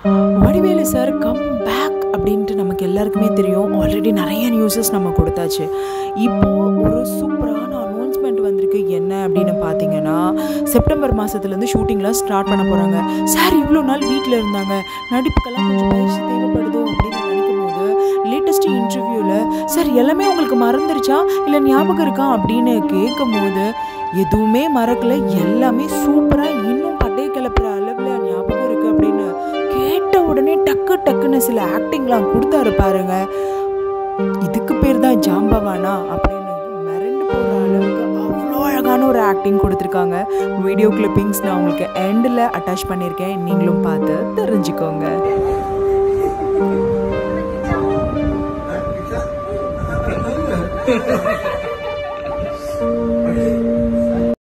Vadivelu sir come back அப்படின்ட்டு நமக்கு எல்லாருக்குமே தெரியும் ஆல்ரெடி நிறைய நியூஸஸ் நம்ம கொடுத்தாச்சு இப்போ ஒரு சூப்பரான அனௌன்ஸ்மெண்ட் வந்திருக்கு என்ன அப்படின்னு பார்த்தீங்கன்னா செப்டம்பர் மாதத்துலேருந்து ஷூட்டிங்லாம் ஸ்டார்ட் பண்ண போகிறாங்க சார் இவ்வளோ நாள் வீட்டில் இருந்தாங்க நடிப்புக்கெல்லாம் கொஞ்சம் பயிற்சி தேவைப்படுதோ அப்படின்னு நினைக்கும் போது லேட்டஸ்ட் இன்டர்வியூவில் சார் எல்லாமே உங்களுக்கு மறந்துருச்சா இல்லை ஞாபகம் இருக்கா அப்படின்னு கேட்கும் போது எதுவுமே மறக்கல எல்லாமே சூப்பராக இன்னும் பட்டைய கிளப்புற அளவில் ஞாபகம் இருக்குது அப்படின்னு கேட்ட உடனே டக்கு டக்குன்னு சில ஆக்டிங்லாம் கொடுத்தாரு பாருங்க இதுக்கு பேர் தான் ஜாம்பவானா அப்படின்னு மிரண்டு போகிற அளவுக்கு அவ்வளோ அழகான ஒரு ஆக்டிங் கொடுத்துருக்காங்க வீடியோ கிளிப்பிங்ஸ் நான் உங்களுக்கு எண்டில் அட்டாச் பண்ணியிருக்கேன் நீங்களும் பார்த்து தெரிஞ்சுக்கோங்க Ha ha ha.